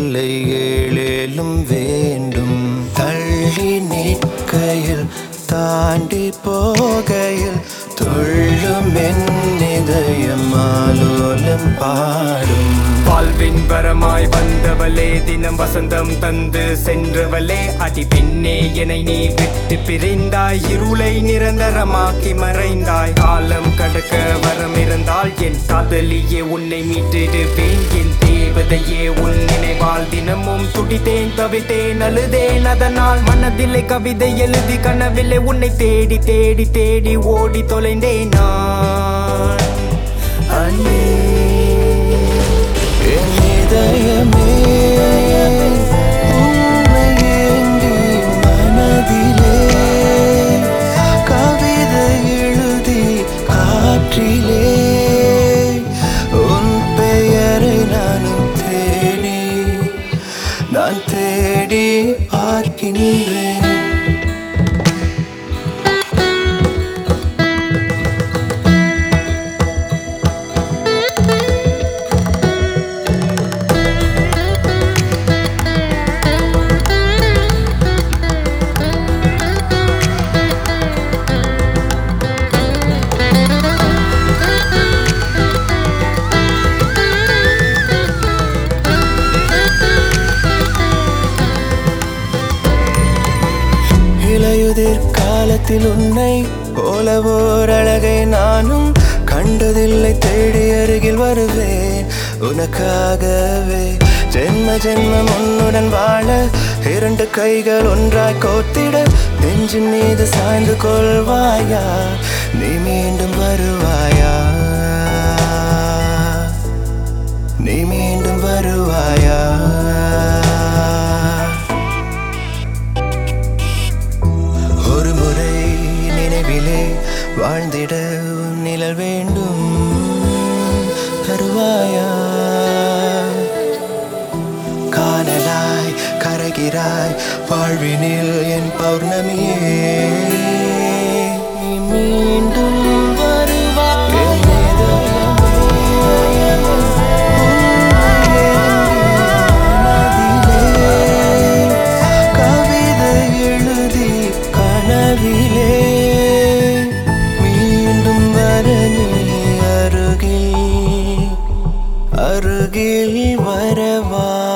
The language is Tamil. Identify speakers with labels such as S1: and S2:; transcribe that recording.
S1: இல்லை ஏழேலும் வேண்டும் தள்ளி நிற்கையில் தாண்டி போகையில் துள்ளும் என் இதயம் ஆலோலம் பாடும்
S2: வாழ்வின் வரமாய் வந்தவளே தினம் வசந்தம் தந்து சென்றவளே அடி பெண்ணே என்னை நீ விட்டு பிரிந்தாய் இருளை நிரந்தரமாக்கி மறைந்தாய் காலம் கடக்க வரம் இருந்தால் என் காதலியே உன்னை மீட்டிடுவேன் என் தேவதையே உன் நினைவால் தினமும் துடித்தேன் தவித்தேன் அழுதேன் அதனால் மனதிலே கவிதை எழுதி கனவிலே உன்னை தேடி தேடி தேடி ஓடி தொலைந்தேன் நான் அண்ணே
S1: என் இதயமே உன்னை ஏந்தி மனதிலே கவிதை எழுதி காற்றிலே உன் பெயரை நானும் தேடி நான் தேடி பார்க்கின்றேன் இளையுதிர் காலத்தில் உன்னை போல ஓர் அழகை நானும் கண்டதில்லை தேடி அருகில் வருவேன் உனக்காகவே ஜென்ம ஜென்மம் உன்னுடன் வாழ இரண்டு கைகள் ஒன்றாய் கோத்திட நெஞ்சின் மீது சாய்ந்து கொள்வாயா நீ மீண்டும் வருவாயா நீ மீண்டும் வருவாயா ஒரு முறை நினைவிலே வாழ்ந்திட உன் நிழல் வேண்டும் தருவாயா காணலாய் கரகிறாய் வாழ்வினில் என் பௌர்ணமியே நீ மீண்டும் வருவாய் என் இதயமே, மனதிலே கவிதை எழுதி கனவிலே மீண்டும் வர நீ அருகில் அருகில் வரவா